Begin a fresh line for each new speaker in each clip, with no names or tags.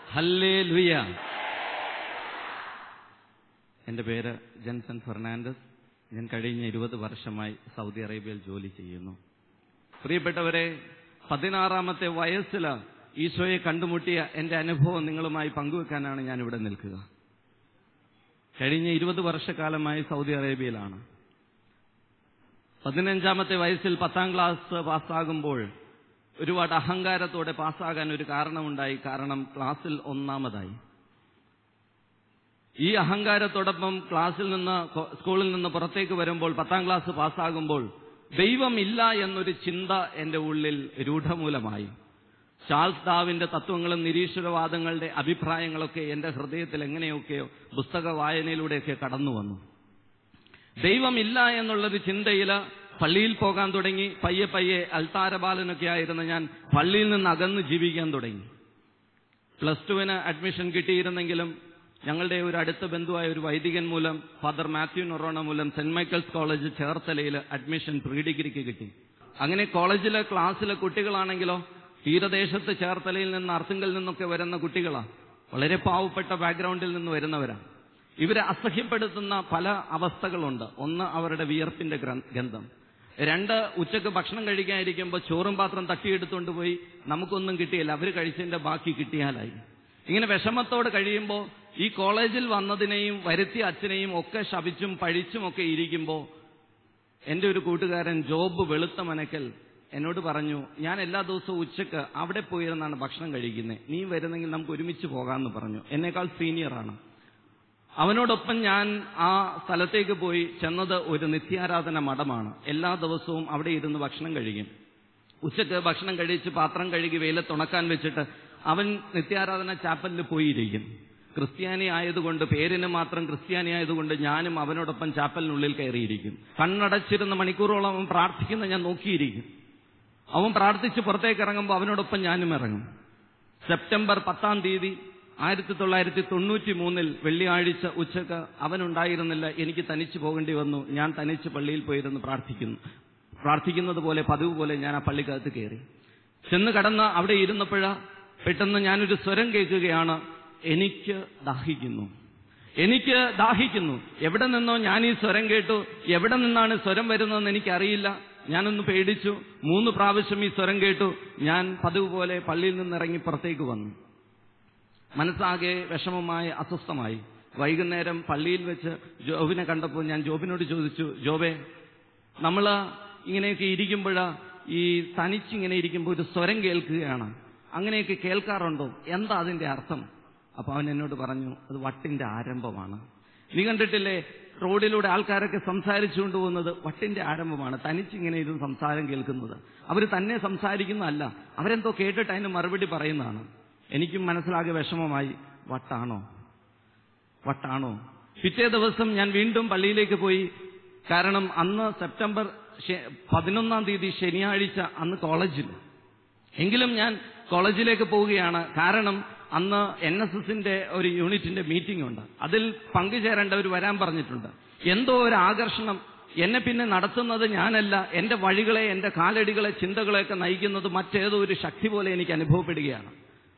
ഹല്ലേ ലുയ എന്റെ പേര് ജൻസൺ ഫെർണാണ്ടസ് ഞാൻ കഴിഞ്ഞ ഇരുപത് വർഷമായി സൗദി അറേബ്യയിൽ ജോലി ചെയ്യുന്നു പ്രിയപ്പെട്ടവരെ പതിനാറാമത്തെ വയസ്സിൽ ഈശോയെ കണ്ടുമുട്ടിയ എന്റെ അനുഭവം നിങ്ങളുമായി പങ്കുവെക്കാനാണ് ഞാൻ ഇവിടെ നിൽക്കുക കഴിഞ്ഞ ഇരുപത് വർഷക്കാലമായി സൗദി അറേബ്യയിലാണ് പതിനഞ്ചാമത്തെ വയസ്സിൽ പത്താം ക്ലാസ് പാസ്സാകുമ്പോൾ ഒരുപാട് അഹങ്കാരത്തോടെ പാസ്സാകാൻ ഒരു കാരണമുണ്ടായി കാരണം ക്ലാസ്സിൽ ഒന്നാമതായി ഈ അഹങ്കാരത്തോടൊപ്പം ക്ലാസ്സിൽ നിന്ന് കൊ- സ്കൂളിൽ നിന്ന് പുറത്തേക്ക് വരുമ്പോൾ പത്താം ക്ലാസ് പാസ്സാകുമ്പോൾ ദൈവമില്ല എന്നൊരു ചിന്ത എന്റെ ഉള്ളിൽ രൂഢമൂലമായി ചാൾസ് ഡാവിന്റെ തത്വങ്ങളും നിരീശ്വരവാദങ്ങളുടെ അഭിപ്രായങ്ങളൊക്കെ എന്റെ ഹൃദയത്തിൽ എങ്ങനെയൊക്കെയോ പുസ്തക വായനയിലൂടെയൊക്കെ കടന്നു വന്നു ദൈവമില്ല എന്നുള്ളൊരു ചിന്തയിൽ പള്ളിയിൽ പോകാൻ തുടങ്ങി പയ്യെ പയ്യെ അൽത്താരബാലനൊക്കെ ആയിരുന്ന ഞാൻ പള്ളിയിൽ നിന്ന് അകന്ന് ജീവിക്കാൻ തുടങ്ങി പ്ലസ് ടുവിന് അഡ്മിഷൻ കിട്ടിയിരുന്നെങ്കിലും ഞങ്ങളുടെ ഒരു അടുത്ത ബന്ധുവായ ഒരു വൈദികൻ മൂലം ഫാദർ മാത്യു നൊറോണ മൂലം സെന്റ് മൈക്കിൾസ് കോളേജ് ചേർത്തലയിൽ അഡ്മിഷൻ പ്രീ ഡിഗ്രിക്ക് കിട്ടി അങ്ങനെ കോളേജിലെ ക്ലാസ്സിലെ കുട്ടികളാണെങ്കിലോ തീരദേശത്ത് ചേർത്തലയിൽ നിന്ന് അർത്തുങ്കൽ നിന്നൊക്കെ വരുന്ന കുട്ടികളാ വളരെ പാവപ്പെട്ട ബാക്ക്ഗ്രൗണ്ടിൽ നിന്ന് വരുന്നവരാ ഇവരെ അസഹ്യപ്പെടുത്തുന്ന പല അവസ്ഥകളുണ്ട് ഒന്ന് അവരുടെ വിയർപ്പിന്റെ ഗ്രന്ഥ- ഗന്ധം രണ്ട് ഉച്ചക്ക് ഭക്ഷണം കഴിക്കാതിരിക്കുമ്പോൾ ചോറും പാത്രം തട്ടിയെടുത്തുകൊണ്ട് പോയി നമുക്കൊന്നും കിട്ടിയില്ല അവർ കഴിച്ചതിന്റെ ബാക്കി കിട്ടിയാലായി ഇങ്ങനെ വിഷമത്തോട് കഴിയുമ്പോൾ ഈ കോളേജിൽ വന്നതിനെയും വരുത്തിയ അച്ഛനെയും ഒക്കെ ശപിച്ചും പഴിച്ചും ഒക്കെ ഇരിക്കുമ്പോൾ എന്റെ ഒരു കൂട്ടുകാരൻ ജോബ് വെളുത്ത മനക്കൽ എന്നോട് പറഞ്ഞു ഞാൻ എല്ലാ ദിവസവും ഉച്ചക്ക് അവിടെ പോയിരുന്നാണ് ഭക്ഷണം കഴിക്കുന്നത് നീ വരുന്നെങ്കിൽ നമുക്ക് ഒരുമിച്ച് പോകാമെന്ന് പറഞ്ഞു എന്നേക്കാൾ സീനിയറാണ് അവനോടൊപ്പം ഞാൻ ആ സ്ഥലത്തേക്ക് പോയി ചെന്നത് ഒരു നിത്യാരാധന മഠമാണ് എല്ലാ ദിവസവും അവിടെ ഇരുന്ന് ഭക്ഷണം കഴിക്കും ഉച്ചക്ക് ഭക്ഷണം കഴിച്ച് പാത്രം കഴുകി വെയിലത്തുണക്കാൻ വെച്ചിട്ട് അവൻ നിത്യാരാധന ചാപ്പലിൽ പോയിരിക്കും ക്രിസ്ത്യാനി ആയതുകൊണ്ട് പേരിന് മാത്രം ക്രിസ്ത്യാനി ആയതുകൊണ്ട് ഞാനും അവനോടൊപ്പം ചാപ്പലിനുള്ളിൽ കയറിയിരിക്കും കണ്ണടച്ചിരുന്ന മണിക്കൂറോളം അവൻ പ്രാർത്ഥിക്കുന്ന ഞാൻ നോക്കിയിരിക്കും അവൻ പ്രാർത്ഥിച്ച് പുറത്തേക്ക് ഇറങ്ങുമ്പോൾ അവനോടൊപ്പം ഞാനും ഇറങ്ങും സെപ്റ്റംബർ പത്താം തീയതി ആയിരത്തി തൊള്ളായിരത്തി തൊണ്ണൂറ്റി മൂന്നിൽ വെള്ളിയാഴ്ച ഉച്ചക്ക് അവനുണ്ടായിരുന്നില്ല എനിക്ക് തനിച്ചു പോകേണ്ടി വന്നു ഞാൻ തനിച്ച് പള്ളിയിൽ പോയിരുന്ന് പ്രാർത്ഥിക്കുന്നു പ്രാർത്ഥിക്കുന്നത് പോലെ പതിവ് പോലെ ഞാൻ ആ പള്ളിക്കകത്ത് കയറി ചെന്ന് കടന്ന് അവിടെ ഇരുന്നപ്പോഴ പെട്ടെന്ന് ഞാനൊരു സ്വരം കേൾക്കുകയാണ് എനിക്ക് ദാഹിക്കുന്നു എനിക്ക് ദാഹിക്കുന്നു എവിടെ നിന്നോ ഞാൻ ഈ സ്വരം കേട്ടു എവിടെ നിന്നാണ് സ്വരം വരുന്നതെന്ന് എനിക്കറിയില്ല ഞാനൊന്ന് പേടിച്ചു മൂന്ന് പ്രാവശ്യം ഈ സ്വരം കേട്ടു ഞാൻ പതിവ് പോലെ പള്ളിയിൽ നിന്ന് ഇറങ്ങി പുറത്തേക്ക് വന്നു മനസ്സാകെ വിഷമമായി അസ്വസ്ഥമായി വൈകുന്നേരം പള്ളിയിൽ വെച്ച് ജോബിനെ കണ്ടപ്പോൾ ഞാൻ ജോബിനോട് ചോദിച്ചു ജോബേ നമ്മള് ഇങ്ങനെയൊക്കെ ഇരിക്കുമ്പോഴ ഈ തനിച്ചിങ്ങനെ ഇരിക്കുമ്പോൾ ഒരു സ്വരം കേൾക്കുകയാണ് അങ്ങനെയൊക്കെ കേൾക്കാറുണ്ടോ എന്താ അതിന്റെ അർത്ഥം അപ്പൊ അവൻ എന്നോട് പറഞ്ഞു അത് വട്ടിന്റെ ആരംഭമാണ് നീ കണ്ടിട്ടില്ലേ റോഡിലൂടെ ആൾക്കാരൊക്കെ സംസാരിച്ചുകൊണ്ട് പോകുന്നത് വട്ടിന്റെ ആരംഭമാണ് തനിച്ചിങ്ങനെ ഇരുന്ന് സംസാരം കേൾക്കുന്നത് അവർ തന്നെ സംസാരിക്കുന്നതല്ല അവരെന്തോ കേട്ടിട്ട് അതിന് മറുപടി പറയുന്നതാണ് എനിക്കും മനസ്സിലാകെ വിഷമമായി വട്ടാണോ വട്ടാണോ പിറ്റേ ദിവസം ഞാൻ വീണ്ടും പള്ളിയിലേക്ക് പോയി കാരണം അന്ന് സെപ്റ്റംബർ ശ- പതിനൊന്നാം തീയതി ശനിയാഴ്ച അന്ന് കോളേജിൽ എങ്കിലും ഞാൻ കോളേജിലേക്ക് പോവുകയാണ് കാരണം അന്ന് എൻ എസ് എസിന്റെ ഒരു യൂണിറ്റിന്റെ മീറ്റിംഗ് ഉണ്ട് അതിൽ പങ്കുചേരേണ്ടവർ വരാൻ പറഞ്ഞിട്ടുണ്ട് എന്തോ ഒരു ആകർഷണം എന്നെ പിന്നെ നടത്തുന്നത് ഞാനല്ല എന്റെ വഴികളെ എന്റെ കാലടികളെ ചിന്തകളെയൊക്കെ നയിക്കുന്നത് മറ്റേതോ ഒരു ശക്തി പോലെ എനിക്ക് അനുഭവപ്പെടുകയാണ്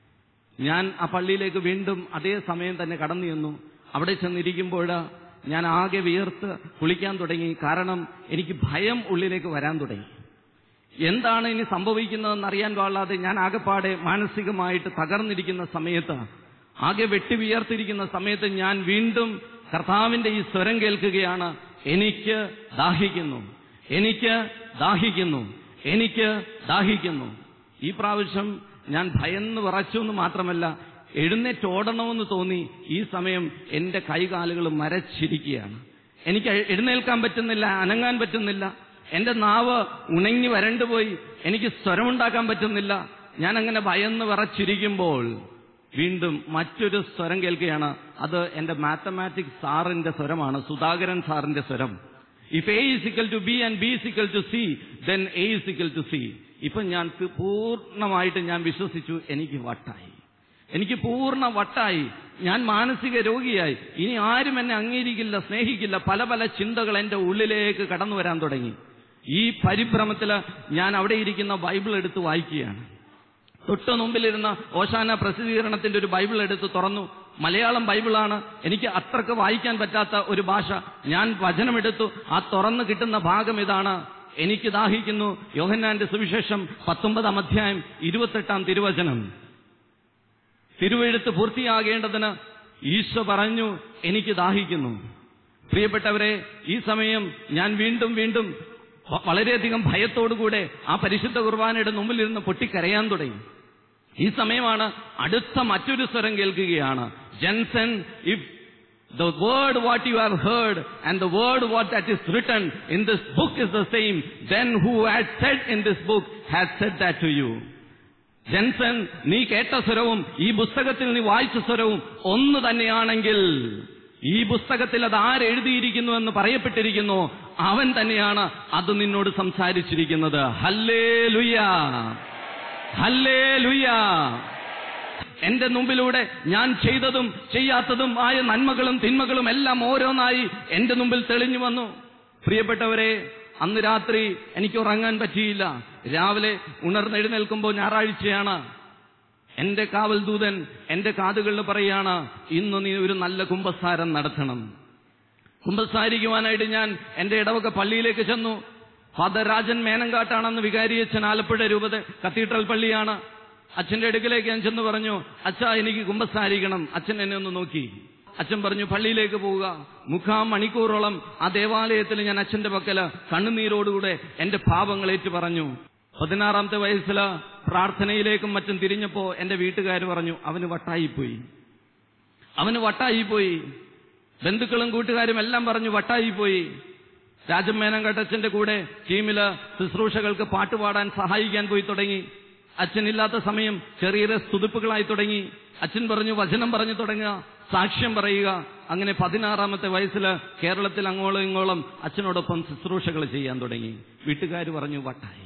ഞാൻ ആ പള്ളിയിലേക്ക് വീണ്ടും അതേ സമയം തന്നെ കടന്നു ചെന്നു അവിടെ ചെന്നിരിക്കുമ്പോൾ ഞാൻ ആകെ വിയർത്ത് കുളിക്കാൻ തുടങ്ങി കാരണം എനിക്ക് ഭയം ഉള്ളിലേക്ക് വരാൻ തുടങ്ങി എന്താണ് ഇനി സംഭവിക്കുന്നതെന്ന് അറിയാൻ പാടില്ലാതെ ഞാൻ ആകെപ്പാടെ മാനസികമായിട്ട് തകർന്നിരിക്കുന്ന സമയത്ത് ആകെ വെട്ടി വിയർത്തിരിക്കുന്ന സമയത്ത് ഞാൻ വീണ്ടും കർത്താവിന്റെ ഈ സ്വരം കേൾക്കുകയാണ് എനിക്ക് ദാഹിക്കുന്നു എനിക്ക് ദാഹിക്കുന്നു എനിക്ക് ദാഹിക്കുന്നു ഈ പ്രാവശ്യം ഞാൻ ഭയന്ന് വിറച്ചു എന്ന് മാത്രമല്ല എഴുന്നേറ്റ് ഓടണമെന്ന് തോന്നി ഈ സമയം എന്റെ കൈകാലുകൾ മരച്ചിരിക്കുകയാണ് എനിക്ക് എഴുന്നേൽക്കാൻ പറ്റുന്നില്ല അനങ്ങാൻ പറ്റുന്നില്ല എന്റെ നാവ് ഉണങ്ങി വരണ്ടുപോയി എനിക്ക് സ്വരമുണ്ടാക്കാൻ പറ്റുന്നില്ല ഞാൻ അങ്ങനെ ഭയന്ന് വിറച്ചിരിക്കുമ്പോൾ വീണ്ടും മറ്റൊരു സ്വരം കേൾക്കുകയാണ് അത് എന്റെ മാത്തമാറ്റിക്സ് സാറിന്റെ സ്വരമാണ് സുധാകരൻ സാറിന്റെ സ്വരം if A is equal to B and B is equal to C then A is equal to C ഇപ്പൊ ഞാൻ തി- പൂർണ്ണമായിട്ട് ഞാൻ വിശ്വസിച്ചു എനിക്ക് വട്ടായി എനിക്ക് പൂർണ്ണ വട്ടായി ഞാൻ മാനസിക രോഗിയായി ഇനി ആരും എന്നെ അംഗീകരിക്കില്ല സ്നേഹിക്കില്ല പല പല ചിന്തകൾ എന്റെ ഉള്ളിലേക്ക് കടന്നു വരാൻ തുടങ്ങി ഈ പരിഭ്രമത്തില് ഞാൻ അവിടെ ഇരിക്കുന്ന ബൈബിൾ എടുത്ത് വായിക്കുകയാണ് തൊട്ട് മുമ്പിലിരുന്ന ഓശാന പ്രസിദ്ധീകരണത്തിന്റെ ഒരു ബൈബിൾ എടുത്ത് തുറന്നു മലയാളം ബൈബിളാണ് എനിക്ക് അത്രക്ക് വായിക്കാൻ പറ്റാത്ത ഒരു ഭാഷ ഞാൻ വചനമെടുത്തു ആ തുറന്നു കിട്ടുന്ന ഭാഗം ഇതാണ് എനിക്ക് ദാഹിക്കുന്നു യോഹന്നാന്റെ സുവിശേഷം പത്തൊമ്പതാം അധ്യായം ഇരുപത്തെട്ടാം തിരുവചനം തിരുവെഴുത്ത് പൂർത്തിയാകേണ്ടതിന് ഈശോ പറഞ്ഞു എനിക്ക് ദാഹിക്കുന്നു പ്രിയപ്പെട്ടവരെ ഈ സമയം ഞാൻ വീണ്ടും വീണ്ടും വ- വളരെയധികം ഭയത്തോടുകൂടെ ആ പരിശുദ്ധ കുർബാനയുടെ മുമ്പിലിരുന്ന് പൊട്ടിക്കരയാൻ തുടങ്ങി ഈ സമയമാണ് അടുത്ത മറ്റൊരു സ്വരം കേൾക്കുകയാണ് Jenson if the word what you have heard and the word what that is written in this book is the same then who had said in this book had said that to you Jenson നീ കേട്ട സ്വരവും ഈ പുസ്തകത്തിൽ നീ വായിച്ച സ്വരവും ഒന്ന് തന്നെയാണെങ്കിൽ ഈ പുസ്തകത്തിൽ അത് ആരെഴുതിയിരിക്കുന്നു എന്ന് പറയപ്പെട്ടിരിക്കുന്നു അവൻ തന്നെയാണ് അത് നിന്നോട് സംസാരിച്ചിരിക്കുന്നത് ഹല്ലേ ലുയ ഹല്ലേ ലുയ എന്റെ മുമ്പിലൂടെ ഞാൻ ചെയ്തതും ചെയ്യാത്തതും ആയ നന്മകളും തിന്മകളും എല്ലാം ഓരോന്നായി എന്റെ മുമ്പിൽ തെളിഞ്ഞു വന്നു പ്രിയപ്പെട്ടവരെ അന്ന് രാത്രി എനിക്ക് ഉറങ്ങാൻ പറ്റിയില്ല രാവിലെ ഉണർന്നെഴുന്നേൽക്കുമ്പോൾ ഞായറാഴ്ചയാണ് എന്റെ കാവൽ ദൂതൻ എന്റെ കാതുകളിൽ പറയാണ് ഇന്ന് നീ ഒരു നല്ല കുംഭസാരം നടത്തണം കുംഭസാരിക്കുവാനായിട്ട് ഞാൻ എന്റെ ഇടവക പള്ളിയിലേക്ക് ചെന്നു ഫാദർ രാജൻ മേനങ്കാട്ടാണെന്ന് വികാരിയച്ഛൻ ആലപ്പുഴ രൂപത കത്തീഡ്രൽ പള്ളിയാണ് അച്ഛന്റെ അടുക്കലേക്ക് ഞാൻ ചെന്ന് പറഞ്ഞു അച്ഛാ എനിക്ക് കുംഭസാരിക്കണം അച്ഛൻ എന്നെ ഒന്ന് നോക്കി അച്ഛൻ പറഞ്ഞു പള്ളിയിലേക്ക് പോവുക മുക്കാം മണിക്കൂറോളം ആ ദേവാലയത്തിൽ ഞാൻ അച്ഛന്റെ പക്കല് കണ്ണുനീരോടുകൂടെ എന്റെ പാപങ്ങൾ ഏറ്റു പറഞ്ഞു പതിനാറാമത്തെ വയസ്സില് പ്രാർത്ഥനയിലേക്കും മറ്റും തിരിഞ്ഞപ്പോ എന്റെ വീട്ടുകാർ പറഞ്ഞു അവന് വട്ടായിപ്പോയി അവന് വട്ടായിപ്പോയി ബന്ധുക്കളും കൂട്ടുകാരും എല്ലാം പറഞ്ഞു വട്ടായിപ്പോയി രാജമേനം കട്ടച്ചന്റെ കൂടെ ടീമില് ശുശ്രൂഷകൾക്ക് പാട്ടുപാടാൻ സഹായിക്കാൻ പോയി തുടങ്ങി അച്ഛനില്ലാത്ത സമയം ചെറിയ ചെറിയ സ്തുതിപ്പുകളായി തുടങ്ങി അച്ഛൻ പറഞ്ഞു വചനം പറഞ്ഞു തുടങ്ങുക സാക്ഷ്യം പറയുക അങ്ങനെ പതിനാറാമത്തെ വയസ്സില് കേരളത്തിൽ അങ്ങോളം ഇങ്ങോളം അച്ഛനോടൊപ്പം ശുശ്രൂഷകൾ ചെയ്യാൻ തുടങ്ങി വീട്ടുകാർ പറഞ്ഞു വട്ടായി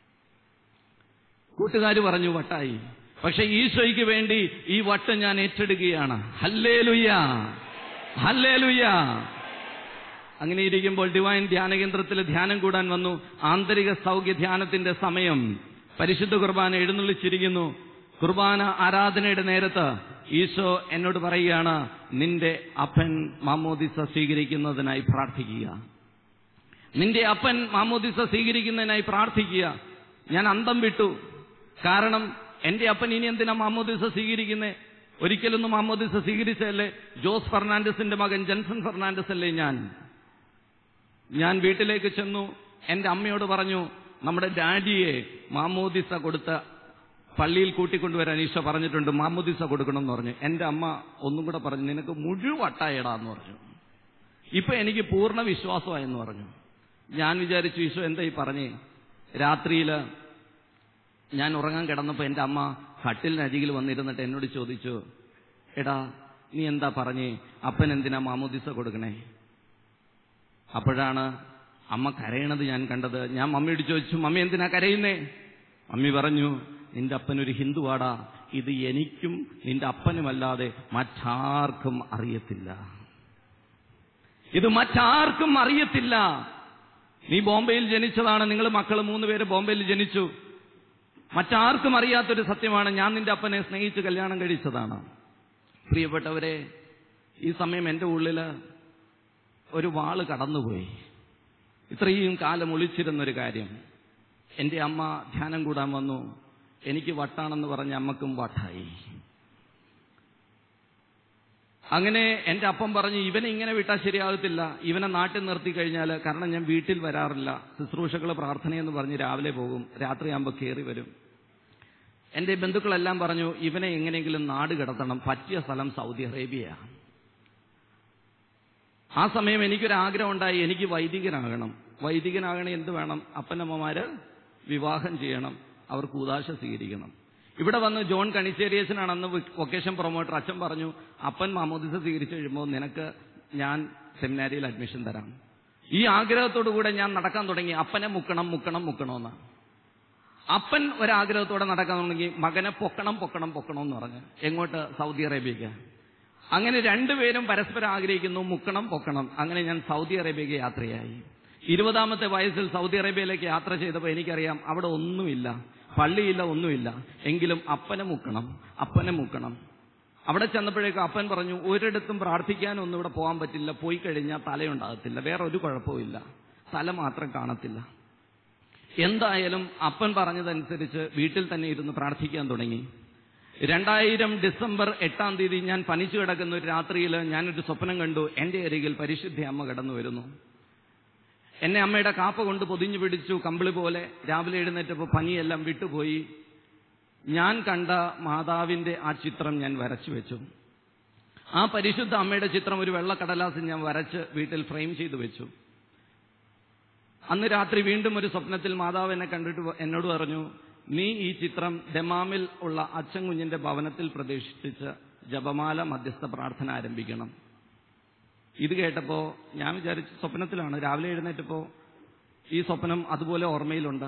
കൂട്ടുകാർ പറഞ്ഞു വട്ടായി പക്ഷെ ഈശോയ്ക്ക് വേണ്ടി ഈ വട്ടം ഞാൻ ഏറ്റെടുക്കുകയാണ് ഹല്ലേ ലുയ്യ ഹല്ലേ ലുയ്യ അങ്ങനെ ഇരിക്കുമ്പോൾ ഡിവൈൻ ധ്യാന കേന്ദ്രത്തിൽ ധ്യാനം കൂടാൻ വന്നു ആന്തരിക സൗഖ്യ ധ്യാനത്തിന്റെ സമയം പരിശുദ്ധ കുർബാന എഴുന്നള്ളിച്ചിരിക്കുന്നു കുർബാന ആരാധനയുടെ നേരത്ത് ഈശോ എന്നോട് പറയുകയാണ് നിന്റെ അപ്പൻ മാമോദിസ സ്വീകരിക്കുന്നതിനായി പ്രാർത്ഥിക്കുക നിന്റെ അപ്പൻ മാമോദിസ സ്വീകരിക്കുന്നതിനായി പ്രാർത്ഥിക്കുക ഞാൻ അന്തം വിട്ടു കാരണം എന്റെ അപ്പൻ ഇനി എന്തിനാ മാമോദിസ സ്വീകരിക്കുന്നേ ഒരിക്കലൊന്നും മാമോദിസ സ്വീകരിച്ചതല്ലേ ജോസ് ഫെർണാണ്ടസിന്റെ മകൻ ജെൻസൺ ഫെർണാണ്ടസ് അല്ലേ ഞാൻ ഞാൻ വീട്ടിലേക്ക് ചെന്നു എന്റെ അമ്മയോട് പറഞ്ഞു നമ്മുടെ ഡാഡിയെ മാമോദിസ കൊടുത്ത പള്ളിയിൽ കൂട്ടിക്കൊണ്ടുവരാൻ ഈശോ പറഞ്ഞിട്ടുണ്ട് മാമോദിസ കൊടുക്കണം എന്ന് പറഞ്ഞു എന്റെ അമ്മ ഒന്നും കൂടെ പറഞ്ഞു നിനക്ക് മുഴുവട്ടായടാന്ന് പറഞ്ഞു ഇപ്പൊ എനിക്ക് പൂർണ്ണ വിശ്വാസമായെന്ന് പറഞ്ഞു ഞാൻ വിചാരിച്ചു ഈശോ എന്താ ഈ പറഞ്ഞേ രാത്രിയില് ഞാൻ ഉറങ്ങാൻ കിടന്നപ്പോ എന്റെ അമ്മ കട്ടിലിനരികിൽ വന്നിരുന്നിട്ട് എന്നോട് ചോദിച്ചു എടാ നീ എന്താ പറഞ്ഞേ അപ്പൻ എന്തിനാ മാമോദിസ കൊടുക്കണേ അപ്പോഴാണ് അമ്മ കരയണത് ഞാൻ കണ്ടത് ഞാൻ മമ്മിയോട് ചോദിച്ചു മമ്മി എന്തിനാ കരയുന്നേ മമ്മി പറഞ്ഞു നിന്റെ അപ്പൻ ഒരു ഹിന്ദുവാടാ ഇത് എനിക്കും നിന്റെ അപ്പനുമല്ലാതെ മറ്റാർക്കും അറിയത്തില്ല ഇത് മറ്റാർക്കും അറിയത്തില്ല നീ ബോംബെയിൽ ജനിച്ചതാണ് നിങ്ങൾ മക്കൾ മൂന്ന് പേര് ബോംബെയിൽ ജനിച്ചു മറ്റാർക്കും അറിയാത്തൊരു സത്യമാണ് ഞാൻ നിന്റെ അപ്പനെ സ്നേഹിച്ച് കല്യാണം കഴിച്ചതാണ് പ്രിയപ്പെട്ടവരെ ഈ സമയം എന്റെ ഉള്ളില് ഒരു വാള് കടന്നുപോയി ഇത്രയും കാലം ഒളിച്ചിരുന്നൊരു കാര്യം എന്റെ അമ്മ ധ്യാനം കൂടാൻ വന്നു എനിക്ക് വട്ടാണെന്ന് പറഞ്ഞ അമ്മക്കും വട്ടായി അങ്ങനെ എന്റെ അപ്പം പറഞ്ഞു ഇവനെ ഇങ്ങനെ വിട്ടാൽ ശരിയാകത്തില്ല ഇവനെ നാട്ടിൽ നിർത്തി കഴിഞ്ഞാൽ കാരണം ഞാൻ വീട്ടിൽ വരാറില്ല ശുശ്രൂഷകൾ പ്രാർത്ഥനയെന്ന് പറഞ്ഞ് രാവിലെ പോകും രാത്രിയാകുമ്പോൾ കയറി വരും എന്റെ ബന്ധുക്കളെല്ലാം പറഞ്ഞു ഇവനെ എങ്ങനെയെങ്കിലും നാട് കിടത്തണം പറ്റിയ സ്ഥലം സൗദി അറേബ്യയാണ് ആ സമയം എനിക്കൊരു ആഗ്രഹം ഉണ്ടായി എനിക്ക് വൈദികനാകണം വൈദികനാകണേ എന്ത് വേണം അപ്പനമ്മമാര് വിവാഹം ചെയ്യണം അവർ കൂതാശ സ്വീകരിക്കണം ഇവിടെ വന്ന് ജോൺ കണിച്ചേരിയസിനാണ് അന്ന് വൊക്കേഷൻ പ്രൊമോട്ടർ അച്ഛൻ പറഞ്ഞു അപ്പൻ മാമോദിസ സ്വീകരിച്ചു കഴിയുമ്പോൾ നിനക്ക് ഞാൻ സെമിനാരിയിൽ അഡ്മിഷൻ തരാം ഈ ആഗ്രഹത്തോടു കൂടെ ഞാൻ നടക്കാൻ തുടങ്ങി അപ്പനെ മുക്കണം മുക്കണം മുക്കണമെന്ന് അപ്പൻ ഒരാഗ്രഹത്തോടെ നടക്കാൻ തുടങ്ങി മകനെ പൊക്കണം പൊക്കണം പൊക്കണം എന്ന് പറഞ്ഞ് എങ്ങോട്ട് സൗദി അറേബ്യക്ക് അങ്ങനെ രണ്ടുപേരും പരസ്പരം ആഗ്രഹിക്കുന്നു മുക്കണം പൊക്കണം അങ്ങനെ ഞാൻ സൗദി അറേബ്യക്ക് യാത്രയായി ഇരുപതാമത്തെ വയസ്സിൽ സൗദി അറേബ്യയിലേക്ക് യാത്ര ചെയ്തപ്പോൾ എനിക്കറിയാം അവിടെ ഒന്നുമില്ല പള്ളിയില്ല ഒന്നുമില്ല എങ്കിലും അപ്പനെ മുക്കണം അപ്പനെ മുക്കണം അവിടെ ചെന്നപ്പോഴേക്കും അപ്പൻ പറഞ്ഞു ഒരിടത്തും പ്രാർത്ഥിക്കാനൊന്നും ഇവിടെ പോകാൻ പറ്റില്ല പോയി കഴിഞ്ഞാൽ തലയുണ്ടാകത്തില്ല വേറെ ഒരു കുഴപ്പമില്ല തല മാത്രം കാണത്തില്ല എന്തായാലും അപ്പൻ പറഞ്ഞതനുസരിച്ച് വീട്ടിൽ തന്നെ ഇരുന്ന് പ്രാർത്ഥിക്കാൻ തുടങ്ങി രണ്ടായിരം ഡിസംബർ എട്ടാം തീയതി ഞാൻ പനിച്ചു കിടക്കുന്ന ഒരു രാത്രിയിൽ ഞാനൊരു സ്വപ്നം കണ്ടു എന്റെ അരികിൽ പരിശുദ്ധ അമ്മ കടന്നു വരുന്നു എന്നെ അമ്മയുടെ കാപ്പ കൊണ്ട് പൊതിഞ്ഞു പിടിച്ചു കമ്പിളി പോലെ രാവിലെ എഴുന്നേറ്റപ്പോൾ പനിയെല്ലാം വിട്ടുപോയി ഞാൻ കണ്ട മാതാവിന്റെ ആ ചിത്രം ഞാൻ വരച്ചു വെച്ചു ആ പരിശുദ്ധ അമ്മയുടെ ചിത്രം ഒരു വെള്ളക്കടലാസിൽ ഞാൻ വരച്ച് വീട്ടിൽ ഫ്രെയിം ചെയ്തു വെച്ചു അന്ന് രാത്രി വീണ്ടും ഒരു സ്വപ്നത്തിൽ മാതാവ് എന്നെ കണ്ടിട്ട് എന്നോട് പറഞ്ഞു നീ ഈ ചിത്രം ദമാമിൽ ഉള്ള അച്ഛൻ കുഞ്ഞിന്റെ ഭവനത്തിൽ പ്രതീക്ഷിച്ച് ജപമാല മധ്യസ്ഥ പ്രാർത്ഥന ആരംഭിക്കണം ഇത് കേട്ടപ്പോ ഞാൻ വിചാരിച്ചു സ്വപ്നത്തിലാണ് രാവിലെ എഴുന്നേറ്റപ്പോ ഈ സ്വപ്നം അതുപോലെ ഓർമ്മയിലുണ്ട്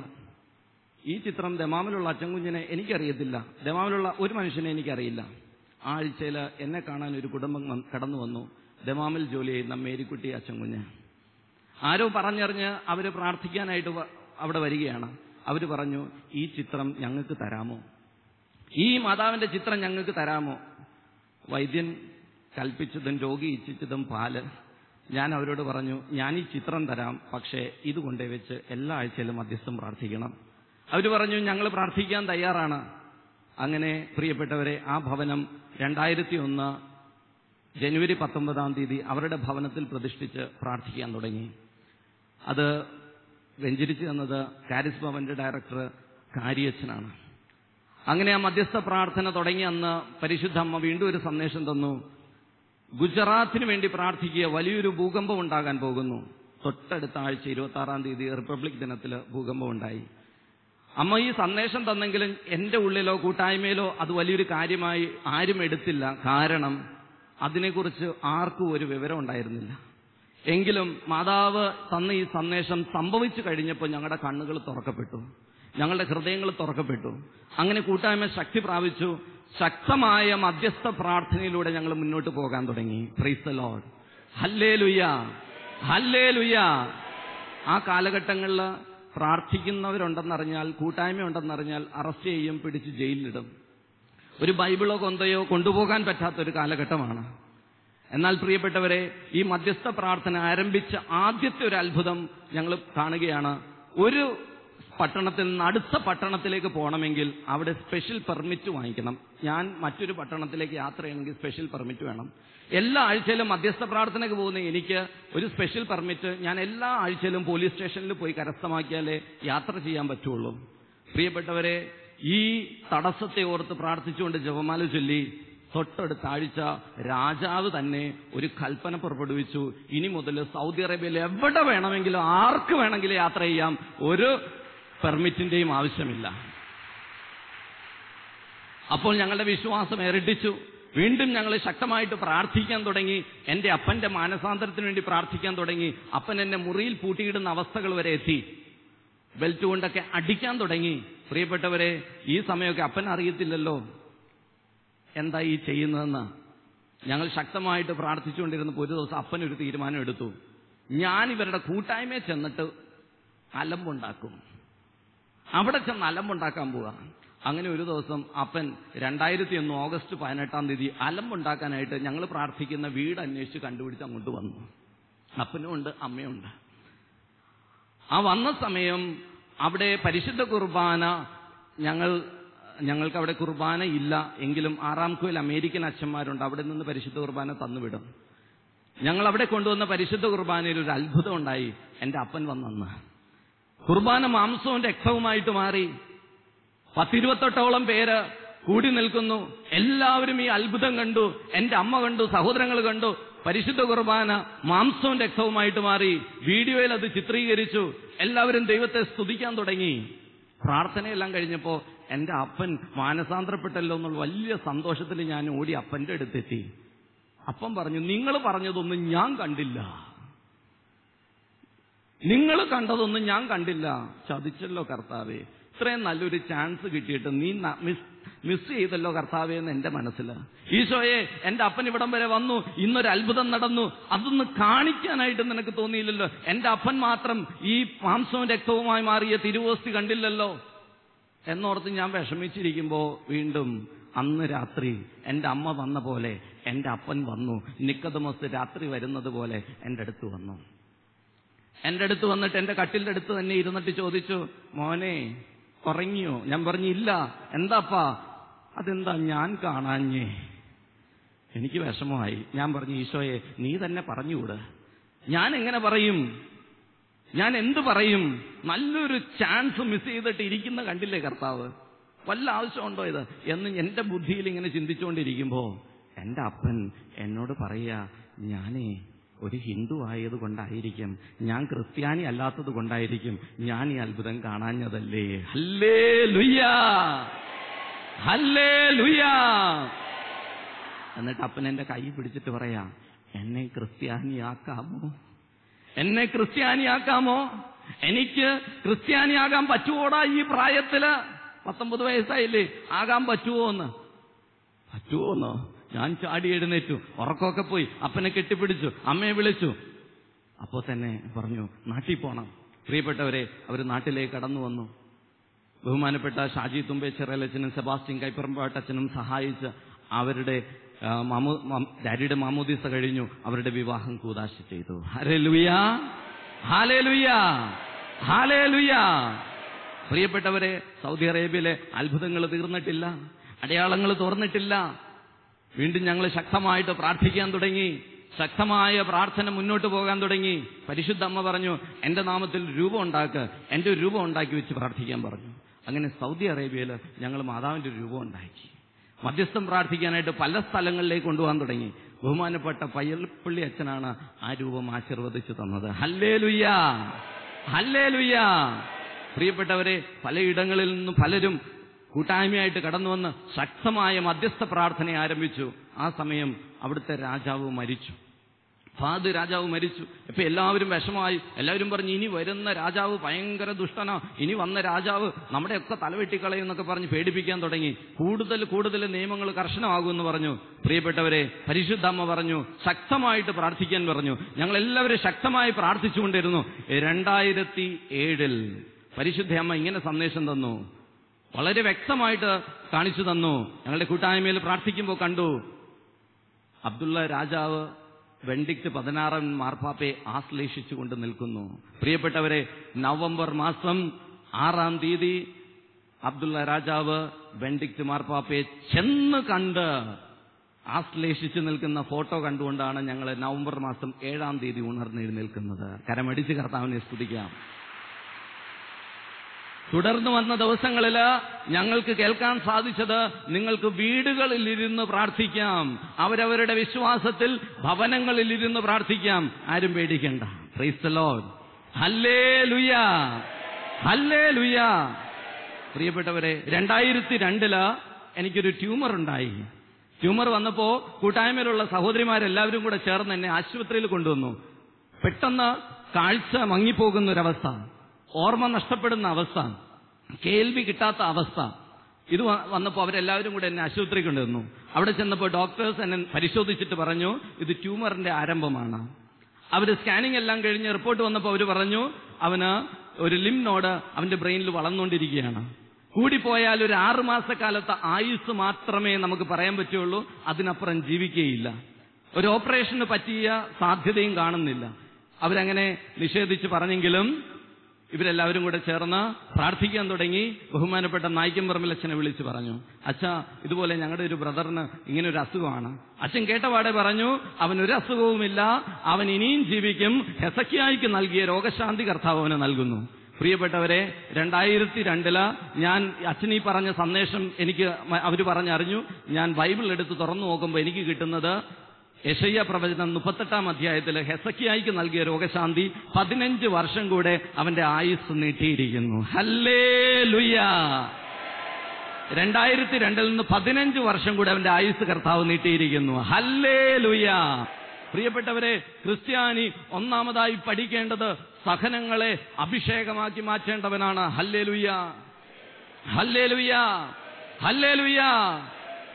ഈ ചിത്രം ദമാമിലുള്ള അച്ഛൻ കുഞ്ഞിനെ എനിക്കറിയത്തില്ല ദമാമിലുള്ള ഒരു മനുഷ്യനെ എനിക്കറിയില്ല ആ ആഴ്ചയിൽ എന്നെ കാണാൻ ഒരു കുടുംബം വന്ന് കടന്നു വന്നു ദമാമിൽ ജോലി ചെയ്യുന്ന മേരിക്കുട്ടി അച്ഛൻ കുഞ്ഞ് ആരോ പറഞ്ഞറിഞ്ഞ് അവര് പ്രാർത്ഥിക്കാനായിട്ട് വ- അവിടെ വരികയാണ് അവര് പറഞ്ഞു ഈ ചിത്രം ഞങ്ങൾക്ക് തരാമോ ഈ മാതാവിന്റെ ചിത്രം ഞങ്ങൾക്ക് തരാമോ വൈദ്യൻ കൽപ്പിച്ചതും രോഗി ഇച്ഛിച്ചതും പാല് ഞാൻ അവരോട് പറഞ്ഞു ഞാൻ ഈ ചിത്രം തരാം പക്ഷേ ഇത് കൊണ്ടേ വെച്ച് എല്ലാ ആഴ്ചയിലും മധ്യസ്ഥം പ്രാർത്ഥിക്കണം അവര് പറഞ്ഞു ഞങ്ങൾ പ്രാർത്ഥിക്കാൻ തയ്യാറാണ് അങ്ങനെ പ്രിയപ്പെട്ടവരെ ആ ഭവനം രണ്ടായിരത്തി ഒന്ന് ജനുവരി പത്തൊമ്പതാം തീയതി അവരുടെ ഭവനത്തിൽ പ്രതിഷ്ഠിച്ച് പ്രാർത്ഥിക്കാൻ തുടങ്ങി അത് വെഞ്ചരിച്ചു തന്നത് കാരിസ് ഭവന്റെ ഡയറക്ടർ കാരിയച്ഛനാണ് അങ്ങനെ ആ മധ്യസ്ഥ പ്രാർത്ഥന തുടങ്ങിയ അന്ന് പരിശുദ്ധ അമ്മ വീണ്ടും ഒരു സന്ദേശം തന്നു ഗുജറാത്തിന് വേണ്ടി പ്രാർത്ഥിക്കുക വലിയൊരു ഭൂകമ്പം ഉണ്ടാകാൻ പോകുന്നു തൊട്ടടുത്ത ആഴ്ച ഇരുപത്തി ആറാം തീയതി റിപ്പബ്ലിക് ദിനത്തിൽ ഭൂകമ്പം ഉണ്ടായി അമ്മ ഈ സന്ദേശം തന്നെങ്കിലും എന്റെ ഉള്ളിലോ കൂട്ടായ്മയിലോ അത് വലിയൊരു കാര്യമായി ആരും എടുത്തില്ല കാരണം അതിനെക്കുറിച്ച് ആർക്കും ഒരു വിവരം ഉണ്ടായിരുന്നില്ല എങ്കിലും മാതാവ് തന്ന ഈ സന്ദേശം സംഭവിച്ചു കഴിഞ്ഞപ്പോൾ ഞങ്ങളുടെ കണ്ണുകൾ തുറക്കപ്പെട്ടു ഞങ്ങളുടെ ഹൃദയങ്ങൾ തുറക്കപ്പെട്ടു അങ്ങനെ കൂട്ടായ്മ ശക്തി പ്രാപിച്ചു ശക്തമായ മധ്യസ്ഥ പ്രാർത്ഥനയിലൂടെ ഞങ്ങൾ മുന്നോട്ട് പോകാൻ തുടങ്ങി പ്രൈസ് ലോഡ് ഹല്ലേ ലുയ്യ ഹല്ലേ ലുയ്യ ആ കാലഘട്ടങ്ങളിൽ പ്രാർത്ഥിക്കുന്നവരുണ്ടെന്നറിഞ്ഞാൽ കൂട്ടായ്മ ഉണ്ടെന്നറിഞ്ഞാൽ അറസ്റ്റ് ചെയ്യും പിടിച്ച് ജയിലിലിടും ഒരു ബൈബിളോ കൊന്തയോ കൊണ്ടുപോകാൻ പറ്റാത്ത ഒരു കാലഘട്ടമാണ് എന്നാൽ പ്രിയപ്പെട്ടവരെ ഈ മധ്യസ്ഥ പ്രാർത്ഥന ആരംഭിച്ച ആദ്യത്തെ ഒരു അത്ഭുതം ഞങ്ങൾ കാണുകയാണ് ഒരു പട്ടണത്തിൽ നിന്ന് അടുത്ത പട്ടണത്തിലേക്ക് പോകണമെങ്കിൽ അവിടെ സ്പെഷ്യൽ പെർമിറ്റ് വാങ്ങിക്കണം ഞാൻ മറ്റൊരു പട്ടണത്തിലേക്ക് യാത്ര ചെയ്യണമെങ്കിൽ സ്പെഷ്യൽ പെർമിറ്റ് വേണം എല്ലാ ആഴ്ചയിലും മധ്യസ്ഥ പ്രാർത്ഥനയ്ക്ക് പോകുന്ന എനിക്ക് ഒരു സ്പെഷ്യൽ പെർമിറ്റ് ഞാൻ എല്ലാ ആഴ്ചയിലും പോലീസ് സ്റ്റേഷനിൽ പോയി കരസ്ഥമാക്കിയാലേ യാത്ര ചെയ്യാൻ പറ്റുള്ളൂ പ്രിയപ്പെട്ടവരെ ഈ തടസ്സത്തെ ഓർത്ത് പ്രാർത്ഥിച്ചുകൊണ്ട് ജപമാല ചൊല്ലി തൊട്ടടുത്ത ആഴ്ച രാജാവ് തന്നെ ഒരു കൽപ്പന പുറപ്പെടുവിച്ചു ഇനി മുതൽ സൗദി അറേബ്യയിൽ എവിടെ വേണമെങ്കിലും ആർക്ക് വേണമെങ്കിലും യാത്ര ചെയ്യാം ഒരു പെർമിറ്റിന്റെയും ആവശ്യമില്ല അപ്പോൾ ഞങ്ങളുടെ വിശ്വാസം ഇരട്ടിച്ചു വീണ്ടും ഞങ്ങൾ ശക്തമായിട്ട് പ്രാർത്ഥിക്കാൻ തുടങ്ങി എന്റെ അപ്പന്റെ മാനസാന്തരത്തിന് വേണ്ടി പ്രാർത്ഥിക്കാൻ തുടങ്ങി അപ്പൻ എന്നെ മുറിയിൽ പൂട്ടിയിടുന്ന അവസ്ഥകൾ വരെ എത്തി ബെൽറ്റ് കൊണ്ടൊക്കെ അടിക്കാൻ തുടങ്ങി പ്രിയപ്പെട്ടവരെ ഈ സമയമൊക്കെ അപ്പൻ അറിയത്തില്ലല്ലോ എന്താ ഈ ചെയ്യുന്നതെന്ന് ഞങ്ങൾ ശക്തമായിട്ട് പ്രാർത്ഥിച്ചുകൊണ്ടിരുന്നപ്പോൾ ഒരു ദിവസം അപ്പൻ ഒരു തീരുമാനം എടുത്തു ഞാൻ ഇവരുടെ കൂട്ടായ്മയെ ചെന്നിട്ട് അലമ്പുണ്ടാക്കും അവിടെ ചെന്ന് അലമ്പുണ്ടാക്കാൻ പോവാ അങ്ങനെ ഒരു ദിവസം അപ്പൻ രണ്ടായിരത്തി ഒന്ന് ഓഗസ്റ്റ് പതിനെട്ടാം തീയതി അലമ്പുണ്ടാക്കാനായിട്ട് ഞങ്ങൾ പ്രാർത്ഥിക്കുന്ന വീട് അന്വേഷിച്ച് കണ്ടുപിടിച്ച് അങ്ങോട്ട് വന്നു അപ്പനും ഉണ്ട് അമ്മയുണ്ട് ആ വന്ന സമയം അവിടെ പരിശുദ്ധ കുർബാന ഞങ്ങൾ ഞങ്ങൾക്ക് അവിടെ കുർബാന ഇല്ല എങ്കിലും ആറാം കോയിൽ അമേരിക്കൻ അച്ഛന്മാരുണ്ട് അവിടെ നിന്ന് പരിശുദ്ധ കുർബാന തന്നുവിടും ഞങ്ങൾ അവിടെ കൊണ്ടുവന്ന പരിശുദ്ധ കുർബാനയിൽ ഒരു അത്ഭുതം ഉണ്ടായി എന്റെ അപ്പൻ വന്നെന്ന് കുർബാന മാംസവും രക്തവുമായിട്ട് മാറി പത്തിരുപത്തെട്ടോളം പേര് കൂടി നിൽക്കുന്നു എല്ലാവരും ഈ അത്ഭുതം കണ്ടു എന്റെ അമ്മ കണ്ടു സഹോദരങ്ങൾ കണ്ടു പരിശുദ്ധ കുർബാന മാംസവും രക്തവുമായിട്ട് മാറി വീഡിയോയിൽ അത് ചിത്രീകരിച്ചു എല്ലാവരും ദൈവത്തെ സ്തുതിക്കാൻ തുടങ്ങി പ്രാർത്ഥനയെല്ലാം കഴിഞ്ഞപ്പോ എന്റെ അപ്പൻ മാനസാന്തരപ്പെട്ടല്ലോ എന്നുള്ള വലിയ സന്തോഷത്തിൽ ഞാൻ ഓടി അപ്പന്റെ അടുത്തെത്തി അപ്പം പറഞ്ഞു നിങ്ങൾ പറഞ്ഞതൊന്നും ഞാൻ കണ്ടില്ല നിങ്ങൾ കണ്ടതൊന്നും ഞാൻ കണ്ടില്ല ചതിച്ചല്ലോ കർത്താവേ ഇത്രയും നല്ലൊരു ചാൻസ് കിട്ടിയിട്ട് നീ ന- മിസ് മിസ് ചെയ്തല്ലോ കർത്താവേ എന്ന് എന്റെ മനസ്സിൽ ഈശോയെ എന്റെ അപ്പൻ ഇവിടം വരെ വന്നു ഇന്നൊരു അത്ഭുതം നടന്നു അതൊന്ന് കാണിക്കാനായിട്ട് നിനക്ക് തോന്നിയില്ലല്ലോ എന്റെ അപ്പൻ മാത്രം ഈ മാംസവും രക്തവുമായി മാറിയ തിരുവോസ്തി കണ്ടില്ലല്ലോ എന്നോർത്ത് ഞാൻ വിഷമിച്ചിരിക്കുമ്പോ വീണ്ടും അന്ന് രാത്രി എന്റെ അമ്മ വന്ന പോലെ എന്റെ അപ്പൻ വന്നു നിക്കതമസ് രാത്രി വരുന്നത് പോലെ എന്റെ അടുത്ത് വന്നു എന്റെ അടുത്ത് വന്നിട്ട് എന്റെ കട്ടിലിന്റെ അടുത്ത് തന്നെ ഇരുന്നിട്ട് ചോദിച്ചു മോനെ ഉറങ്ങിയോ ഞാൻ പറഞ്ഞു ഇല്ല എന്താപ്പാ അതെന്താ ഞാൻ കാണാഞ്ഞേ എനിക്ക് വിഷമമായി ഞാൻ പറഞ്ഞു ഈശോയെ നീ തന്നെ പറഞ്ഞുകൂട് ഞാൻ എങ്ങനെ പറയും ഞാൻ എന്ത് പറയും നല്ലൊരു ചാൻസ് മിസ് ചെയ്തിട്ട് ഇരിക്കുന്ന കണ്ടില്ലേ കർത്താവ് വല്ല ആവശ്യമുണ്ടോ ഇത് എന്ന് എന്റെ ബുദ്ധിയിൽ ഇങ്ങനെ ചിന്തിച്ചുകൊണ്ടിരിക്കുമ്പോ എന്റെ അപ്പൻ എന്നോട് പറയാ ഞാനേ ഒരു ഹിന്ദു ആയത് കൊണ്ടായിരിക്കും ഞാൻ ക്രിസ്ത്യാനി അല്ലാത്തത് കൊണ്ടായിരിക്കും ഞാൻ ഈ അത്ഭുതം കാണാഞ്ഞതല്ലേ ഹല്ലേ ലുയ്യാ ഹല്ലേ ലുയ്യാ എന്നിട്ട് അപ്പൻ എന്റെ കൈ പിടിച്ചിട്ട് പറയാ എന്നെ ക്രിസ്ത്യാനിയാക്കാമോ എന്നെ ക്രിസ്ത്യാനിയാക്കാമോ എനിക്ക് ക്രിസ്ത്യാനിയാകാൻ പറ്റുമോടാ ഈ പ്രായത്തില് പത്തൊമ്പത് വയസ്സായില്ലേ ആകാൻ പറ്റുമോ എന്ന് പറ്റുമോ എന്നോ ഞാൻ ചാടി എഴുന്നേറ്റു ഉറക്കമൊക്കെ പോയി അപ്പനെ കെട്ടിപ്പിടിച്ചു അമ്മയെ വിളിച്ചു അപ്പോ തന്നെ പറഞ്ഞു നാട്ടിൽ പോണം പ്രിയപ്പെട്ടവരെ അവർ നാട്ടിലേക്ക് കടന്നു വന്നു ബഹുമാനപ്പെട്ട ഷാജി തുമ്പെ ചെറലച്ചനും സെബാസ്റ്റ്യൻ കൈപ്പറമ്പാട്ടച്ചനും സഹായിച്ച് അവരുടെ ആ, മാമു- മാം- ഡാഡിയുടെ മാമോദീസ കഴിഞ്ഞു അവരുടെ വിവാഹം കൂതാശ ചെയ്തു ഹരേ ലുയാ ഹാലേ ലുയാ ഹാലേ ലുയാ പ്രിയപ്പെട്ടവരെ സൗദി അറേബ്യയിലെ അത്ഭുതങ്ങൾ തീർന്നിട്ടില്ല അടയാളങ്ങൾ തുറന്നിട്ടില്ല വീണ്ടും ഞങ്ങൾ ശക്തമായിട്ട് പ്രാർത്ഥിക്കാൻ തുടങ്ങി ശക്തമായ പ്രാർത്ഥന മുന്നോട്ട് പോകാൻ തുടങ്ങി പരിശുദ്ധ അമ്മ പറഞ്ഞു എന്റെ നാമത്തിൽ രൂപം ഉണ്ടാക്ക് എന്റെ ഒരു രൂപം ഉണ്ടാക്കി വെച്ച് പ്രാർത്ഥിക്കാൻ പറഞ്ഞു അങ്ങനെ സൗദി അറേബ്യയിൽ ഞങ്ങൾ മാതാവിന്റെ ഒരു രൂപം ഉണ്ടാക്കി മധ്യസ്ഥം പ്രാർത്ഥിക്കാനായിട്ട് പല സ്ഥലങ്ങളിലേക്ക് കൊണ്ടുപോകാൻ തുടങ്ങി ബഹുമാനപ്പെട്ട പയ്യൽപ്പള്ളി അച്ഛനാണ് ആ രൂപം ആശീർവദിച്ചു തന്നത് ഹല്ലേ ലുയ്യ ഹല്ലേ ലുയ്യ പ്രിയപ്പെട്ടവരെ പലയിടങ്ങളിൽ നിന്നും പലരും കൂട്ടായ്മയായിട്ട് കടന്നു വന്ന് ശക്തമായ മധ്യസ്ഥ പ്രാർത്ഥന ആരംഭിച്ചു ആ സമയം അവിടുത്തെ രാജാവ് മരിച്ചു ഫാദ് രാജാവ് മരിച്ചു ഇപ്പൊ എല്ലാവരും വിഷമായി എല്ലാവരും പറഞ്ഞു ഇനി വരുന്ന രാജാവ് ഭയങ്കര ദുഷ്ടനാ ഇനി വന്ന രാജാവ് നമ്മുടെയൊക്കെ തലവെട്ടിക്കളയും എന്നൊക്കെ പറഞ്ഞ് പേടിപ്പിക്കാൻ തുടങ്ങി കൂടുതൽ കൂടുതൽ നിയമങ്ങൾ കർശനമാകുമെന്ന് പറഞ്ഞു പ്രിയപ്പെട്ടവരെ പരിശുദ്ധമ്മ പറഞ്ഞു ശക്തമായിട്ട് പ്രാർത്ഥിക്കാൻ പറഞ്ഞു ഞങ്ങൾ എല്ലാവരും ശക്തമായി പ്രാർത്ഥിച്ചുകൊണ്ടിരുന്നു രണ്ടായിരത്തി ഏഴിൽ പരിശുദ്ധ അമ്മ ഇങ്ങനെ സന്ദേശം തന്നു വളരെ വ്യക്തമായിട്ട് കാണിച്ചു തന്നു ഞങ്ങളുടെ കൂട്ടായ്മയിൽ പ്രാർത്ഥിക്കുമ്പോൾ കണ്ടു അബ്ദുള്ള രാജാവ് വെണ്ടിക്ട് പതിനാറാം മാർപ്പാപ്പയെ ആശ്ലേഷിച്ചുകൊണ്ട് നിൽക്കുന്നു പ്രിയപ്പെട്ടവരെ നവംബർ മാസം ആറാം തീയതി അബ്ദുള്ള രാജാവ് വെണ്ടിക്ട് മാർപ്പാപ്പയെ ചെന്ന് കണ്ട് ആശ്ലേഷിച്ചു നിൽക്കുന്ന ഫോട്ടോ കണ്ടുകൊണ്ടാണ് ഞങ്ങൾ നവംബർ മാസം ഏഴാം തീയതി ഉണർന്നെഴുന്നേൽക്കുന്നത് കരമടിച്ച് കർത്താവിനെ സ്തുതിക്കാം തുടർന്ന് വന്ന ദിവസങ്ങളിൽ ഞങ്ങൾക്ക് കേൾക്കാൻ സാധിച്ചത് നിങ്ങൾക്ക് വീടുകളിൽ ഇരുന്ന് പ്രാർത്ഥിക്കാം അവരവരുടെ വിശ്വാസത്തിൽ ഭവനങ്ങളിൽ ഇരുന്ന് പ്രാർത്ഥിക്കാം ആരും പേടിക്കണ്ട പ്രൈസ് ലോഡ് ഹല്ലേ ലുയ ഹല്ലേ ലുയ പ്രിയപ്പെട്ടവരെ രണ്ടായിരത്തി രണ്ടില് എനിക്കൊരു ട്യൂമർ ഉണ്ടായി ട്യൂമർ വന്നപ്പോ കൂട്ടായ്മയിലുള്ള സഹോദരിമാരെല്ലാവരും കൂടെ ചേർന്ന് എന്നെ ആശുപത്രിയിൽ കൊണ്ടുവന്നു പെട്ടെന്ന് കാഴ്ച മങ്ങിപ്പോകുന്ന ഒരവസ്ഥ ഓർമ്മ നഷ്ടപ്പെടുന്ന അവസ്ഥ കേൾവി കിട്ടാത്ത അവസ്ഥ ഇത് വ- വന്നപ്പോൾ അവരെല്ലാവരും കൂടെ എന്നെ ആശുപത്രി കൊണ്ടുവന്നു അവിടെ ചെന്നപ്പോൾ ഡോക്ടേഴ്സ് എന്നെ പരിശോധിച്ചിട്ട് പറഞ്ഞു ഇത് ട്യൂമറിന്റെ ആരംഭമാണ് അവര് സ്കാനിങ് എല്ലാം കഴിഞ്ഞ് റിപ്പോർട്ട് വന്നപ്പോൾ അവർ പറഞ്ഞു അവന് ഒരു ലിം നോഡ് അവന്റെ ബ്രെയിനിൽ വളർന്നുകൊണ്ടിരിക്കുകയാണ് കൂടിപ്പോയാൽ ഒരു ആറു മാസക്കാലത്തെ ആയുസ് മാത്രമേ നമുക്ക് പറയാൻ പറ്റുള്ളൂ അതിനപ്പുറം ജീവിക്കുകയില്ല ഒരു ഓപ്പറേഷന് പറ്റിയ സാധ്യതയും കാണുന്നില്ല അവരങ്ങനെ നിഷേധിച്ച് പറഞ്ഞെങ്കിലും ഇവരെല്ലാവരും കൂടെ ചേർന്ന് പ്രാർത്ഥിക്കാൻ തുടങ്ങി ബഹുമാനപ്പെട്ട നായിക്കം പറമ്പിലച്ഛനെ വിളിച്ചു പറഞ്ഞു അച്ഛ ഇതുപോലെ ഞങ്ങളുടെ ഒരു ബ്രദറിന് ഇങ്ങനെ ഒരു അസുഖമാണ് അച്ഛൻ കേട്ടപാടെ പറഞ്ഞു അവൻ ഒരു അസുഖവുമില്ല അവൻ ഇനിയും ജീവിക്കും ഹെസക്കിയായിക്ക് നൽകിയ രോഗശാന്തി കർത്താവ് അവന് നൽകുന്നു പ്രിയപ്പെട്ടവരെ രണ്ടായിരത്തി രണ്ടില് ഞാൻ അച്ഛനീ പറഞ്ഞ സന്ദേശം എനിക്ക് മ- അവര് പറഞ്ഞറിഞ്ഞു ഞാൻ ബൈബിൾ എടുത്ത് തുറന്നു നോക്കുമ്പോൾ എനിക്ക് കിട്ടുന്നത് യശയ്യ പ്രവചനം മുപ്പത്തെട്ടാം അധ്യായത്തിൽ ഹെസക്കിയായിക്ക് നൽകിയ രോഗശാന്തി പതിനഞ്ച് വർഷം കൂടെ അവന്റെ ആയുസ് നീട്ടിയിരിക്കുന്നു ഹല്ലേ ലുയ രണ്ടായിരത്തി രണ്ടിൽ നിന്ന് പതിനഞ്ച് വർഷം കൂടെ അവന്റെ ആയുസ് കർത്താവ് നീട്ടിയിരിക്കുന്നു ഹല്ലേ ലുയ പ്രിയപ്പെട്ടവരെ ക്രിസ്ത്യാനി ഒന്നാമതായി പഠിക്കേണ്ടത് സഹനങ്ങളെ അഭിഷേകമാക്കി മാറ്റേണ്ടവനാണ് ഹല്ലേ ലുയ ഹല്ലേ ലുയ ഹല്ലേ ലുയ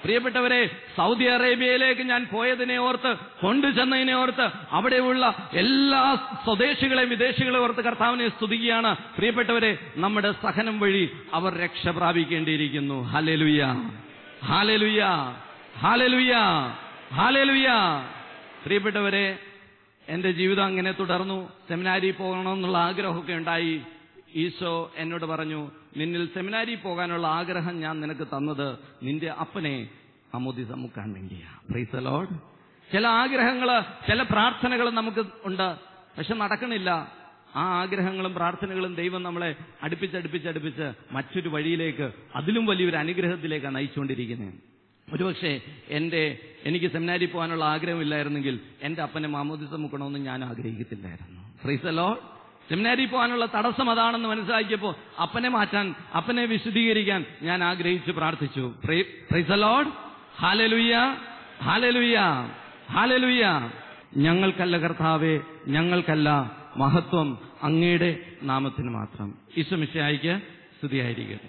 പ്രിയപ്പെട്ടവരെ സൗദി അറേബ്യയിലേക്ക് ഞാൻ പോയതിനെ ഓർത്ത് കൊണ്ടുചെന്നതിനെ ഓർത്ത് അവിടെയുള്ള എല്ലാ സ്വദേശികളെയും വിദേശികളെയും ഓർത്ത് കർത്താവിനെ സ്തുതിക്കുകയാണ് പ്രിയപ്പെട്ടവരെ നമ്മുടെ സഹനം വഴി അവർ രക്ഷ പ്രാപിക്കേണ്ടിയിരിക്കുന്നു ഹാലേലുയ്യ ഹാലേലുയ്യ ഹാലേലുയ്യ ഹാലേലുയ്യ പ്രിയപ്പെട്ടവരെ എന്റെ ജീവിതം അങ്ങനെ തുടർന്നു സെമിനാരി പോകണമെന്നുള്ള ആഗ്രഹമൊക്കെ ഉണ്ടായി ഈശോ എന്നോട് പറഞ്ഞു നിന്നിൽ സെമിനാരി പോകാനുള്ള ആഗ്രഹം ഞാൻ നിനക്ക് തന്നത് നിന്റെ അപ്പനെ അമുദിത മുക്കാൻ വേണ്ടിയാ പ്രൈസ് ലോഡ് ചില ആഗ്രഹങ്ങള് ചില പ്രാർത്ഥനകൾ നമുക്ക് ഉണ്ട് പക്ഷെ നടക്കണില്ല ആ ആഗ്രഹങ്ങളും പ്രാർത്ഥനകളും ദൈവം നമ്മളെ അടുപ്പിച്ചടുപ്പിച്ചടുപ്പിച്ച് മറ്റൊരു വഴിയിലേക്ക് അതിലും വലിയൊരു അനുഗ്രഹത്തിലേക്കാണ് നയിച്ചുകൊണ്ടിരിക്കുന്നത് ഒരുപക്ഷെ എന്റെ എനിക്ക് സെമിനാരി പോകാനുള്ള ആഗ്രഹമില്ലായിരുന്നെങ്കിൽ എന്റെ അപ്പനെ മാമോദിസം മുക്കണമെന്ന് ഞാൻ ആഗ്രഹിക്കത്തില്ലായിരുന്നു ഫ്രീസലോ സെമിനാരി പോകാനുള്ള തടസ്സം അതാണെന്ന് മനസ്സിലാക്കിയപ്പോൾ അപ്പനെ മാറ്റാൻ അപ്പനെ വിശദീകരിക്കാൻ ഞാൻ ആഗ്രഹിച്ചു പ്രാർത്ഥിച്ചു ഫ്രീസലോഡ് ഹാലലുയ്യ ഹാലലുയ്യ ഹാലലുയ്യ ഞങ്ങൾക്കല്ല കർത്താവേ ഞങ്ങൾക്കല്ല മഹത്വം അങ്ങയുടെ നാമത്തിന് മാത്രം ഈശ്വമിഷായിക്ക് സ്തുതിയായിരിക്കട്ടെ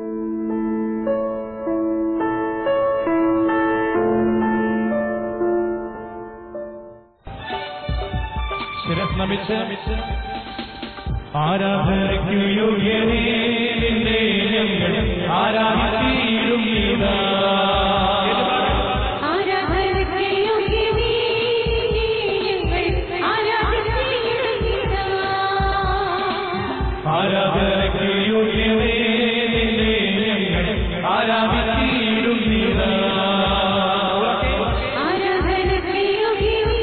ശിരസ് നമിച്ച് ആരാധനയ്ക്കു യോഗ്യനേ നിന്നെ ഞങ്ങൾ ആരാധിച്ചിടും ഇതാ.
ആരാധനയ്ക്ക് യോഗ്യനേ ഞങ്ങൾ ആരാധിച്ചിടുന്നിതാ.
ആരാധനയ്ക്കു യോഗ്യനേ നിന്നെ ഞങ്ങൾ ആരാധിച്ചിടും ഇതാ.
ആരാധനയ്ക്ക് യോഗ്യനേ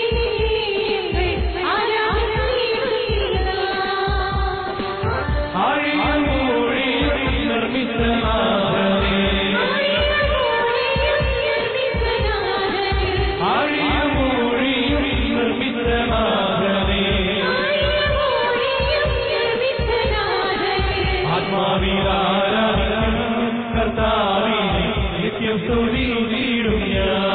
ഞങ്ങൾ ആരാധിച്ചിടുന്നിതാ.
ആഴിയും മൂഴിയും നിർമ്മിച്ച നാഥനേ. ആഴിയും മൂഴിയും നിർമ്മിച്ച നാഥനേ. ആത്മാവിലാരാധിക്കും കർത്താവിനെ നിത്യം സ്തുതിയിടും ഞാൻ.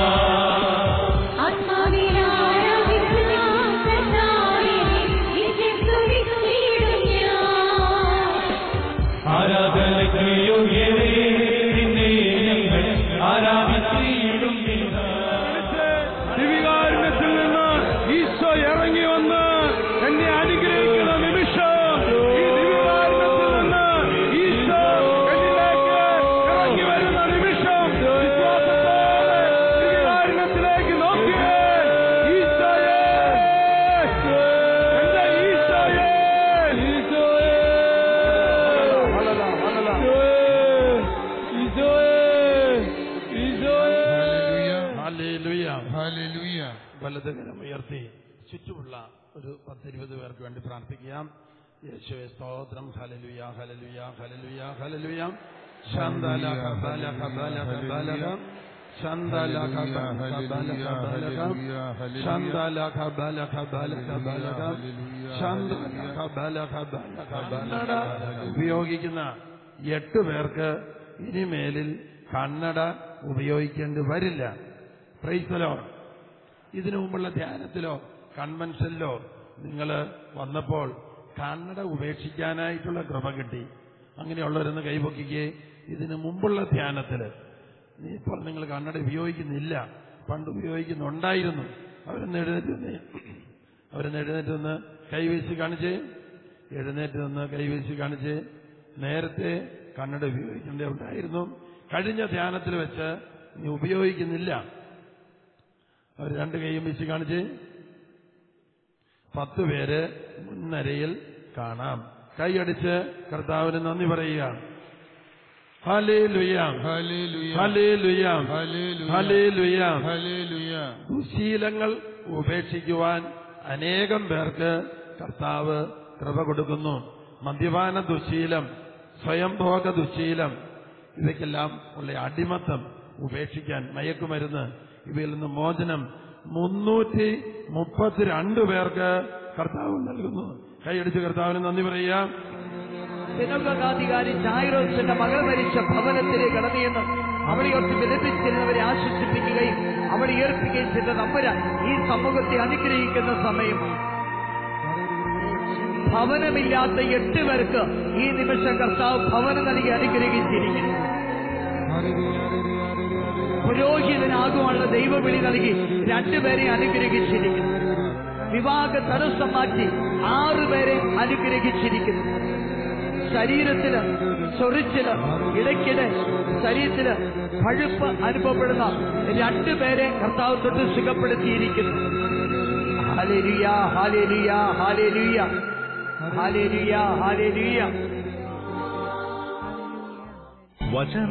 ആരാധനയ്ക്ക് യോഗ്യനേ നിന്നെ ഞങ്ങൾ ആരാധിച്ചിടും
ദിവികാരുണ്യത്തിൽ നിന്ന് ഈശോ ഇറങ്ങി വന്ന് എന്നെ അനുഗ്രഹിക്കുന്ന നിമിഷം ഈ ദിവികാരുണ്യത്തിൽ നിന്ന് ഈശോ എന്നിലേക്ക് ഇറങ്ങി വരുന്ന നിമിഷം വിശ്വാസത്തോടെ ദിവികാരുണ്യത്തിലേക്ക് നോക്കിയേ ഈശോയേ എന്റെ ഈശോയേ ഈശോയേ ഈശോയേ ഈശോയേ
ഹല്ലേലൂയ.
വലത് കരം ഉയർത്തി ചുറ്റുമുള്ള ഒരു പത്തിരുപത് പേർക്ക് വേണ്ടി പ്രാർത്ഥിക്കാം യേശുവെ സ്തോത്രം ഹലലുയ ഹലലുയ ഹലലുയ ഹലലുയ ശാന്തല കബല കബല കബലക ശാന്തല കബല കബല കബലക ശാന്തല കബല കബല കബലക ശാന്തല കബല കബല കബലക ഉപയോഗിക്കുന്ന എട്ട് പേർക്ക് ഇനിമേലിൽ കണ്ണട ഉപയോഗിക്കേണ്ടി വരില്ല പ്രൈസലോ ഇതിനു മുമ്പുള്ള ധ്യാനത്തിലോ കൺവെൻഷനിലോ നിങ്ങൾ വന്നപ്പോൾ കന്നഡ ഉപേക്ഷിക്കാനായിട്ടുള്ള കൃപ കിട്ടി അങ്ങനെയുള്ളവരൊന്ന് കൈപൊക്കിക്കേ ഇതിനു മുമ്പുള്ള ധ്യാനത്തിൽ ഇപ്പോൾ നിങ്ങൾ കന്നഡ ഉപയോഗിക്കുന്നില്ല പണ്ട് ഉപയോഗിക്കുന്നുണ്ടായിരുന്നു അവരൊന്ന് എഴുന്നേറ്റ് നിന്ന് അവരൊന്ന് എഴുന്നേറ്റ് നിന്ന് കൈവീശി കാണിച്ചേ എഴുന്നേറ്റ് നിന്ന് കൈവീശി കാണിച്ച് നേരത്തെ കന്നഡ ഉപയോഗിക്കേണ്ടതുണ്ടായിരുന്നു കഴിഞ്ഞ ധ്യാനത്തിൽ വെച്ച് നീ ഉപയോഗിക്കുന്നില്ല അവർ രണ്ട് കൈയും വീശി കാണിച്ച് പത്ത് പേര് മുൻനിരയിൽ കാണാം കൈയടിച്ച് കർത്താവിന് നന്ദി പറയുക ഹലേ ലുയാം
ഹല്ലേലൂയ.
ഹലേ ലുയാം
ഹല്ലേലൂയ.
ഹലേ ലുയാം
ഹല്ലേലൂയ.
ദുശീലങ്ങൾ ഉപേക്ഷിക്കുവാൻ അനേകം പേർക്ക് കർത്താവ് കൃപ കൊടുക്കുന്നു മദ്യപാന ദുശീലം സ്വയംഭോഗ ദുശീലം ഇവയ്ക്കെല്ലാം ഉള്ള അടിമത്തം ഉപേക്ഷിക്കാൻ മയക്കുമരുന്ന് ഇവയിൽ നിന്ന് മോചനം മുന്നൂറ്റി മുപ്പത്തിരണ്ട് പേർക്ക് കർത്താവ് നൽകുന്നു കൈയടിച്ച് കർത്താവിന് നന്ദി പറയാം
ജനപ്രകാധികാരി ചായറോസിന്റെ മകൾ മരിച്ച ഭവനത്തിലേക്ക് കടന്നിയെന്ന് അവളെ ഒത്ത് വിലപിച്ചിരുന്നവരെ ആശ്വസിപ്പിക്കുകയും അവളെ ഏർപ്പിക്കുകയും ചെയ്ത നമ്മര ഈ സമൂഹത്തെ അനുഗ്രഹിക്കുന്ന സമയം ഭവനമില്ലാത്ത എട്ട് പേർക്ക് ഈ നിമിഷം കർത്താവ് ഭവനം നൽകി അനുഗ്രഹിച്ചിരിക്കുന്നു പുരോഹിതനാകുവാനുള്ള ദൈവവിളി നൽകി രണ്ടുപേരെ അനുഗ്രഹിച്ചിരിക്കുന്നു വിവാഹ തടസ്സം മാറ്റി ആറുപേരെ അനുഗ്രഹിച്ചിരിക്കുന്നു ശരീരത്തില് ചൊറിച്ചില് ഇടയ്ക്കിടെ ശരീരത്തില് പഴുപ്പ് അനുഭവപ്പെടുന്ന രണ്ടുപേരെ കർത്താവ് തൊട്ട് സുഖപ്പെടുത്തിയിരിക്കുന്നു ഹാലേലുയ ഹാലേലുയ ഹാലേലുയ ഹാലേലുയ ഹാലേലുയ
വചന